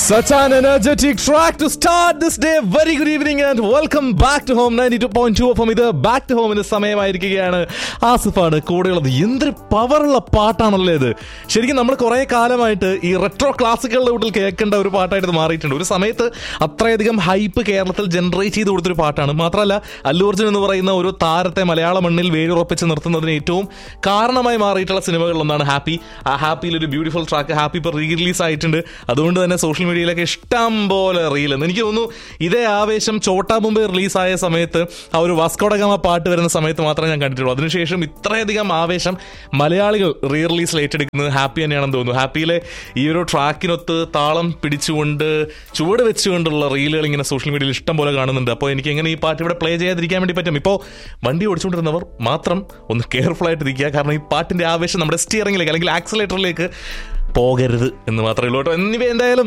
Such an energetic track to start this day. Very good evening and welcome back to home 92.2 അപ്പം ഇത് back to ഹോമിന് സമയമായിരിക്കുകയാണ് ആസിഫാണ് കൂടെയുള്ളത് എന്തൊരു പവറുള്ള പാട്ടാണല്ലോ ഇത് ശരിക്കും നമ്മൾ കുറെ കാലമായിട്ട് ഈ റെട്രോ ക്ലാസിക്കലിന്റെ വീട്ടിൽ കേൾക്കേണ്ട ഒരു പാട്ടായിട്ട് ഇത് മാറിയിട്ടുണ്ട് ഒരു സമയത്ത് അത്രയധികം ഹൈപ്പ് കേരളത്തിൽ ജനറേറ്റ് ചെയ്ത് കൊടുത്തൊരു പാട്ടാണ് മാത്രമല്ല അല്ലു അർജുൻ എന്ന് പറയുന്ന ഒരു താരത്തെ മലയാള മണ്ണിൽ വേരുറപ്പിച്ച് നിർത്തുന്നതിന് ഏറ്റവും കാരണമായി മാറിയിട്ടുള്ള സിനിമകളിലൊന്നാണ് ഹാപ്പി ആ ഹാപ്പിയിൽ ഒരു ബ്യൂട്ടിഫുൾ ട്രാക്ക് ഹാപ്പി ഇപ്പോൾ റീ റിലീസ് ആയിട്ടുണ്ട് അതുകൊണ്ട് തന്നെ സോഷ്യൽ മീഡിയയിലൊക്കെ ഇഷ്ടം പോലെ റീൽ എനിക്ക് തോന്നുന്നു ഇതേ ആവേശം ചോട്ടാ മുമ്പ് റിലീസായ സമയത്ത് ആ ഒരു വാസ്കോഡഗാമ പാട്ട് വരുന്ന സമയത്ത് മാത്രമേ ഞാൻ കണ്ടിട്ടുള്ളൂ അതിനുശേഷം ഇത്രയധികം ആവേശം മലയാളികൾ റീ റിലീസിൽ ഏറ്റെടുക്കുന്നത് ഹാപ്പി തന്നെയാണെന്ന് തോന്നുന്നു ഹാപ്പിയിലെ ഈ ഒരു ട്രാക്കിനൊത്ത് താളം പിടിച്ചുകൊണ്ട് ചുവട് വെച്ചുകൊണ്ടുള്ള റീലുകൾ ഇങ്ങനെ സോഷ്യൽ മീഡിയയിൽ ഇഷ്ടം പോലെ കാണുന്നുണ്ട് അപ്പോൾ എനിക്ക് എങ്ങനെ ഈ പാട്ട് ഇവിടെ പ്ലേ ചെയ്യാതിരിക്കാൻ വേണ്ടി പറ്റും ഇപ്പോൾ വണ്ടി ഓടിച്ചുകൊണ്ടിരുന്നവർ മാത്രം ഒന്ന് കെയർഫുൾ ആയിട്ട് ഇരിക്കുക കാരണം ഈ പാട്ടിന്റെ ആവേശം നമ്മുടെ സ്റ്റിയറിംഗിലേക്ക് അല്ലെങ്കിൽ ആക്സിലേറ്ററിലേക്ക് പോകരുത് എന്ന് മാത്രമേ ഉള്ളൂ കേട്ടോ എന്നിവ എന്തായാലും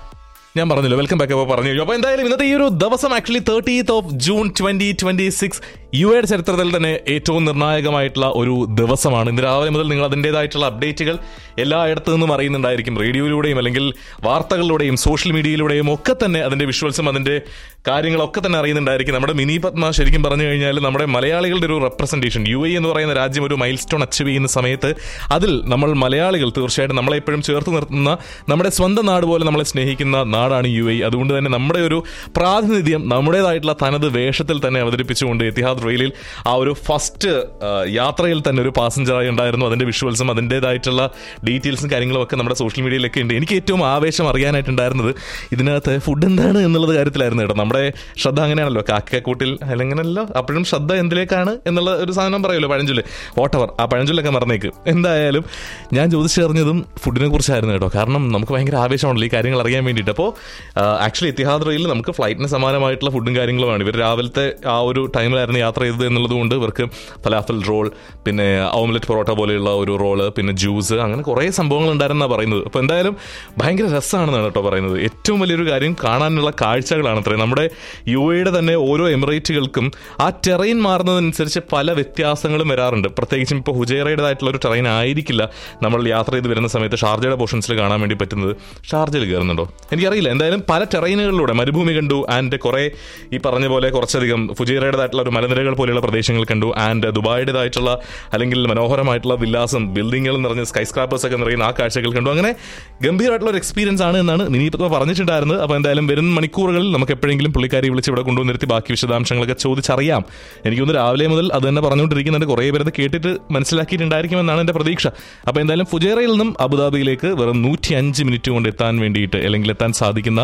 ഞാൻ പറഞ്ഞല്ലോ വെൽക്കം ബാക്ക് അപ്പോൾ പറഞ്ഞു അപ്പോൾ എന്തായാലും ഇന്നത്തെ ഈ ഒരു ദിവസം actually thirtieth of June twenty twenty six U എയുടെ ചരിത്രത്തിൽ തന്നെ ഏറ്റവും നിർണായകമായിട്ടുള്ള ഒരു ദിവസമാണ് ഇന്ന് രാവിലെ മുതൽ നിങ്ങൾ അതിൻ്റെതായിട്ടുള്ള അപ്ഡേറ്റുകൾ എല്ലായിടത്തു നിന്നും അറിയുന്നുണ്ടായിരിക്കും റേഡിയോയിലൂടെയും അല്ലെങ്കിൽ വാർത്തകളിലൂടെയും സോഷ്യൽ മീഡിയയിലൂടെയും ഒക്കെ തന്നെ അതിന്റെ വിഷ്വൽസും അതിന്റെ കാര്യങ്ങളൊക്കെ തന്നെ അറിയുന്നുണ്ടായിരിക്കും നമ്മുടെ മിനി പത്മ ശരിക്കും പറഞ്ഞു കഴിഞ്ഞാൽ നമ്മുടെ മലയാളികളുടെ ഒരു റെപ്രസെന്റേഷൻ യു എ എന്ന് പറയുന്ന രാജ്യം ഒരു മൈൽ സ്റ്റോൺ അച്ചീവ് ചെയ്യുന്ന സമയത്ത് അതിൽ നമ്മൾ മലയാളികൾ തീർച്ചയായിട്ടും നമ്മളെ എപ്പോഴും ചേർത്ത് നിർത്തുന്ന നമ്മുടെ സ്വന്തം നാട് പോലെ നമ്മളെ സ്നേഹിക്കുന്ന നാടാണ് യു എ അതുകൊണ്ട് തന്നെ നമ്മുടെ ഒരു പ്രാതിനിധ്യം നമ്മുടേതായിട്ടുള്ള തനത് വേഷത്തിൽ തന്നെ അവതരിപ്പിച്ചുകൊണ്ട് എത്തിഹാദ് റെയിലിൽ ആ ഒരു ഫസ്റ്റ് യാത്രയിൽ തന്നെ ഒരു പാസഞ്ചറായി ഉണ്ടായിരുന്നു അതിന്റെ വിഷ്വൽസും അതിൻ്റെതായിട്ടുള്ള ഡീറ്റെയിൽസും കാര്യങ്ങളും ഒക്കെ നമ്മുടെ സോഷ്യൽ മീഡിയയിലൊക്കെ ഉണ്ട് എനിക്ക് ഏറ്റവും ആവേശം അറിയാനായിട്ടുണ്ടായിരുന്നത് ഇതിനകത്ത് ഫുഡ് എന്താണ് എന്നുള്ളത് കാര്യത്തിലായിരുന്നു കേട്ടോ നമ്മുടെ ശ്രദ്ധ അങ്ങനെയാണല്ലോ കാക്കക്കൂട്ടിൽ അല്ലെങ്കിലല്ലോ അപ്പോഴും ശ്രദ്ധ എന്തിലേക്കാണ് എന്നുള്ള ഒരു സാധനം പറയുമല്ലോ പഴഞ്ചൊല്ല് വോട്ടവർ ആ പഴഞ്ചൊല്ലൊക്കെ മറന്നേക്ക് എന്തായാലും ഞാൻ ചോദിച്ചറിഞ്ഞതും ഫുഡിനെ കുറിച്ചായിരുന്നു കേട്ടോ കാരണം നമുക്ക് ഭയങ്കര ആവേശമാണല്ലോ ഈ കാര്യങ്ങൾ അറിയാൻ വേണ്ടിയിട്ട് അപ്പോൾ ആക്ച്വലി എത്തിഹാദ് റെയിലിൽ നമുക്ക് ഫ്ലൈറ്റിന് സമാനമായിട്ടുള്ള ഫുഡും കാര്യങ്ങളുമാണ് ഇവർ രാവിലത്തെ ആ ഒരു ടൈമിലായിരുന്നു യാത്ര ചെയ്തത് എന്നുള്ളത് കൊണ്ട് ഇവർക്ക് ഫലാഫൽ റോൾ പിന്നെ ഓംലെറ്റ് പൊറോട്ട പോലെയുള്ള ഒരു റോള് പിന്നെ ജ്യൂസ് അങ്ങനെ കുറേ സംഭവങ്ങൾ ഉണ്ടായിരുന്നാണ് പറയുന്നത് അപ്പോൾ എന്തായാലും ഭയങ്കര രസമാണെന്നാണ് കേട്ടോ പറയുന്നത് ഏറ്റവും വലിയൊരു കാര്യം കാണാനുള്ള കാഴ്ചകളാണ് അത്രയും നമ്മുടെ യു എയുടെ തന്നെ ഓരോ എമിറേറ്റുകൾക്കും ആ ടെറൈൻ മാറുന്നതനുസരിച്ച് പല വ്യത്യാസങ്ങളും വരാറുണ്ട് പ്രത്യേകിച്ചും ഇപ്പോൾ ഹുജൈറയുടേതായിട്ടുള്ള ഒരു ടെറൈൻ ആയിരിക്കില്ല നമ്മൾ യാത്ര ചെയ്ത് വരുന്ന സമയത്ത് ഷാർജയുടെ പോർഷൻസിൽ കാണാൻ വേണ്ടി പറ്റുന്നത് ഷാർജയിൽ കയറുന്നുണ്ടോ എനിക്കറിയില്ല എന്തായാലും പല ടെറൈനുകളിലൂടെ മരുഭൂമി കണ്ടു ആൻഡ് കുറേ ഈ പറഞ്ഞ പോലെ കുറച്ചധികം ഫുജൈറയുടേതായിട്ടുള്ള ഒരു മലനിരകൾ പോലെയുള്ള പ്രദേശങ്ങൾ കണ്ടു ആൻഡ് ദുബായുടേതായിട്ടുള്ള അല്ലെങ്കിൽ മനോഹരമായിട്ടുള്ള വില്ലാസം ബിൽഡിങ്ങുകൾ നിറഞ്ഞ സ്കൈ സ്ക്രാപ്പേഴ്സ് ഒക്കെ നിറയുന്ന ആ കാഴ്ചകൾ കണ്ടു അങ്ങനെ ഗംഭീരമായിട്ടുള്ള ഒരു എക്സ്പീരിയൻസ് ആണ് എന്നാണ് മിനി പത്മ പറഞ്ഞിട്ടുണ്ടായിരുന്നത് അപ്പോൾ എന്തായാലും വരുന്ന മണിക്കൂറുകളിൽ നമുക്ക് എപ്പോഴെങ്കിലും പുള്ളിക്കാരി വിളിച്ച് ഇവിടെ കൊണ്ടുവന്നിരുത്തി ബാക്കി വിശദാംശങ്ങളൊക്കെ ചോദിച്ചറിയാം എനിക്കൊന്ന് രാവിലെ മുതൽ അത് തന്നെ പറഞ്ഞുകൊണ്ടിരിക്കുന്നുണ്ട് കുറേ പേരത് കേട്ടിട്ട് മനസ്സിലാക്കിയിട്ടുണ്ടായിരിക്കുമെന്നാണ് എൻ്റെ പ്രതീക്ഷ അപ്പോൾ എന്തായാലും ഫുജേറയിൽ നിന്നും അബുദാബിയിലേക്ക് വെറും നൂറ്റി അഞ്ച് മിനിറ്റ് കൊണ്ട് എത്താൻ വേണ്ടിയിട്ട് അല്ലെങ്കിൽ എത്താൻ സാധിക്കുന്ന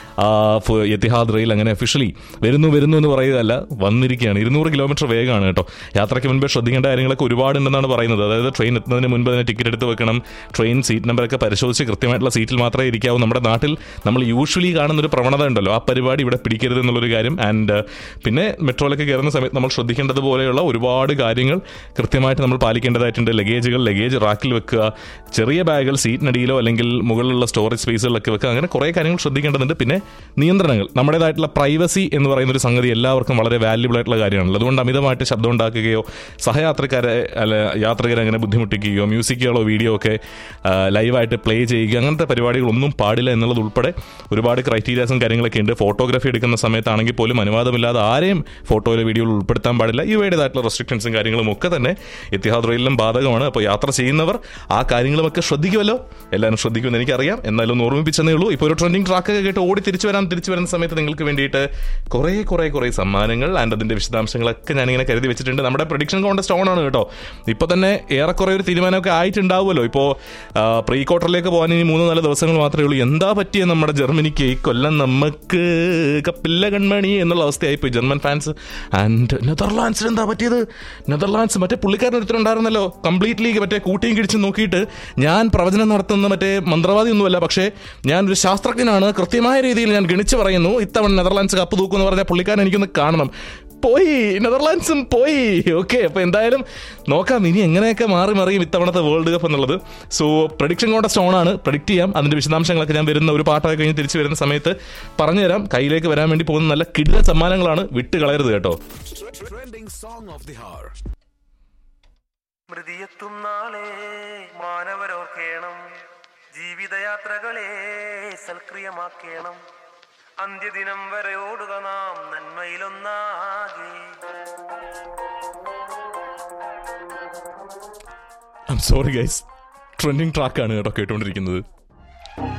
എത്തിഹാദ് റെയിൽ അങ്ങനെ ഒഫീഷ്യലി വരുന്നു വരുന്നു എന്ന് പറയുകയല്ല വന്നിരിക്കുകയാണ് ഇരുന്നൂറ് കിലോമീറ്റർ വേഗമാണ് കേട്ടോ യാത്രയ്ക്ക് മുൻപേ ശ്രദ്ധിക്കേണ്ട കാര്യങ്ങളൊക്കെ ഒരുപാടുണ്ടെന്നാണ് പറയുന്നത് അതായത് ട്രെയിൻ എത്തുന്നതിന് മുൻപ് തന്നെ ടിക്കറ്റ് എടുത്ത് വെക്കണം ട്രെയിൻ സീറ്റ് നമ്പറൊക്കെ പരിശോധിച്ച് കൃത്യമായിട്ടുള്ള സീറ്റിൽ മാത്രമേ ഇരിക്കാവൂ നമ്മുടെ നാട്ടിൽ നമ്മൾ യൂഷ്വലി കാണുന്ന ഒരു പ്രവണത ഉണ്ടല്ലോ ആ പരിപാടി ഇവിടെ പിടിക്കരുത് എന്നുള്ളൊരു കാര്യം ആൻഡ് പിന്നെ മെട്രോയിലൊക്കെ കയറുന്ന സമയത്ത് നമ്മൾ ശ്രദ്ധിക്കേണ്ടത് പോലെയുള്ള ഒരുപാട് കാര്യങ്ങൾ കൃത്യമായിട്ട് നമ്മൾ പാലിക്കേണ്ടതായിട്ടുണ്ട് ലഗേജുകൾ ലഗേജ് റാക്കിൽ വെക്കുക ചെറിയ ബാഗുകൾ സീറ്റിനടിയിലോ അല്ലെങ്കിൽ മുകളിലുള്ള സ്റ്റോറേജ് സ്പേസുകളിലൊക്കെ വെക്കുക അങ്ങനെ കുറേ കാര്യങ്ങൾ ശ്രദ്ധിക്കേണ്ടതുണ്ട് പിന്നെ നിയന്ത്രണങ്ങൾ നമ്മുടേതായിട്ടുള്ള പ്രൈവസി എന്ന് പറയുന്ന ഒരു സംഗതി എല്ലാവർക്കും വളരെ വാല്യുബിൾ ആയിട്ടുള്ള കാര്യമാണല്ലോ അതുകൊണ്ട് അമിതമായിട്ട് ശബ്ദം ഉണ്ടാക്കുകയോ സഹയാത്രക്കാരെ അല്ല യാത്രികരെ അങ്ങനെ ബുദ്ധിമുട്ടിക്കുകയോ മ്യൂസിക്കുകളോ വീഡിയോ ഒക്കെ ലൈവായിട്ട് പ്ലേ ചെയ്യുക അങ്ങനത്തെ പരിപാടികളൊന്നും പാടില്ല എന്നുള്ളത് ഉൾപ്പെടെ ഒരുപാട് ക്രൈറ്റീരിയാസും കാര്യങ്ങളൊക്കെ ഉണ്ട് ഫോട്ടോഗ്രാഫി എടുക്കുന്ന സമയത്താണെങ്കിൽ പോലും അനുവാദമില്ലാതെ ആരെയും ഫോട്ടോയിലെ വീഡിയോയിൽ ഉൾപ്പെടുത്താൻ പാടില്ല ഇവയുടേതായിട്ടുള്ള റെസ്ട്രിക്ഷൻസും കാര്യങ്ങളും ഒക്കെ തന്നെ എത്തിഹാദ് റെയിലും ബാധകമാണ് അപ്പോൾ യാത്ര ചെയ്യുന്നവർ ആ കാര്യങ്ങളുമൊക്കെ ശ്രദ്ധിക്കുമല്ലോ എല്ലാവരും ശ്രദ്ധിക്കുമെന്ന് എനിക്കറിയാം എന്നാലും ഒന്ന് ഓർമ്മിപ്പിച്ചതേ ഉള്ളൂ ഇപ്പോൾ ഒരു ട്രെൻഡിങ് ട്രാക്കൊക്കെ കേട്ട് ഓടി തിരിച്ചു വരാൻ തിരിച്ചു വരുന്ന സമയത്ത് നിങ്ങൾക്ക് വേണ്ടിയിട്ട് കുറേ കുറേ കുറേ സമ്മാനങ്ങൾ ആൻഡ് അതിന്റെ വിശദാംശങ്ങളൊക്കെ ഞാനിങ്ങനെ കരുതി വെച്ചിട്ടുണ്ട് നമ്മുടെ പ്രഡിക്ഷൻ കോണ്ടസ്റ്റ് ഓൺ ആണ് കേട്ടോ ഇപ്പൊ തന്നെ ഏറെക്കുറെ ഒരു തീരുമാനമൊക്കെ ആയിട്ടുണ്ടാവുമല്ലോ ഇപ്പോൾ പ്രീ ക്വാർട്ടറിലേക്ക് പോകാൻ ഇനി മൂന്ന് നാല് ദിവസങ്ങൾ മാത്രമേ ഉള്ളൂ എന്താ പറ്റിയ നമ്മുടെ ജർമ്മനിക്ക് ഈ കൊല്ലം നമുക്ക് കപ്പില്ല കൺമണി എന്നുള്ള അവസ്ഥയായിപ്പോയി ജർമ്മൻ ഫാൻസ് ആൻഡ് നെതർലാൻഡ്സിന് എന്താ പറ്റിയത് നെതർലാൻഡ്സ് മറ്റേ പുള്ളിക്കാരൻ ഒരുത്തരുണ്ടായിരുന്നല്ലോ കംപ്ലീറ്റ്ലി മറ്റേ കൂട്ടിയും കിടിച്ചും നോക്കിയിട്ട് ഞാൻ പ്രവചനം നടത്തുന്ന മറ്റേ മന്ത്രവാദി ഒന്നുമല്ല പക്ഷേ ഞാൻ ഒരു ശാസ്ത്രജ്ഞനാണ് കൃത്യമായ രീതിയിൽ ഞാൻ ഗണിച്ച് പറയുന്നു ഇത്തവണ നെതർലാൻഡ്സ് കപ്പ് തൂക്കുമെന്ന് പറഞ്ഞ പുള്ളിക്കാരൻ എനിക്കൊന്ന് കാണണം പോയി നെതർലാൻഡ്സും പോയി ഓക്കെ അപ്പൊ എന്തായാലും നോക്കാം ഇനി എങ്ങനെയൊക്കെ മാറി മറിയും ഇത്തവണത്തെ വേൾഡ് കപ്പ് എന്നുള്ളത് സോ പ്രഡിക്ഷൻ കോണ്ടസ്റ്റ് ഓൺ ആണ് പ്രഡിക്റ്റ് ചെയ്യാം അതിന്റെ വിശദാംശങ്ങളൊക്കെ ഞാൻ വരുന്ന ഒരു പാട്ടൊക്കെ കഴിഞ്ഞ് തിരിച്ചു വരുന്ന സമയത്ത് പറഞ്ഞുതരാം കയ്യിലേക്ക് വരാൻ വേണ്ടി പോകുന്ന നല്ല കിടില സമ്മാനങ്ങളാണ് വിട്ട് കളയരുത് കേട്ടോ Trending song of the hour. മൃതിയെത്തും നാളെ മാനവരോർക്കേണം ജീവിതയാത്രകളെ സൽക്രിയമാക്കേണം അന്ത്യദിനം വരെ ഓടുക നാം നന്മയിലൊന്നാകെ ഐം സോറി ഗൈസ് ട്രെൻഡിങ് ട്രാക്കാണ് കേട്ടോ കേട്ടോണ്ടിരിക്കുന്നത്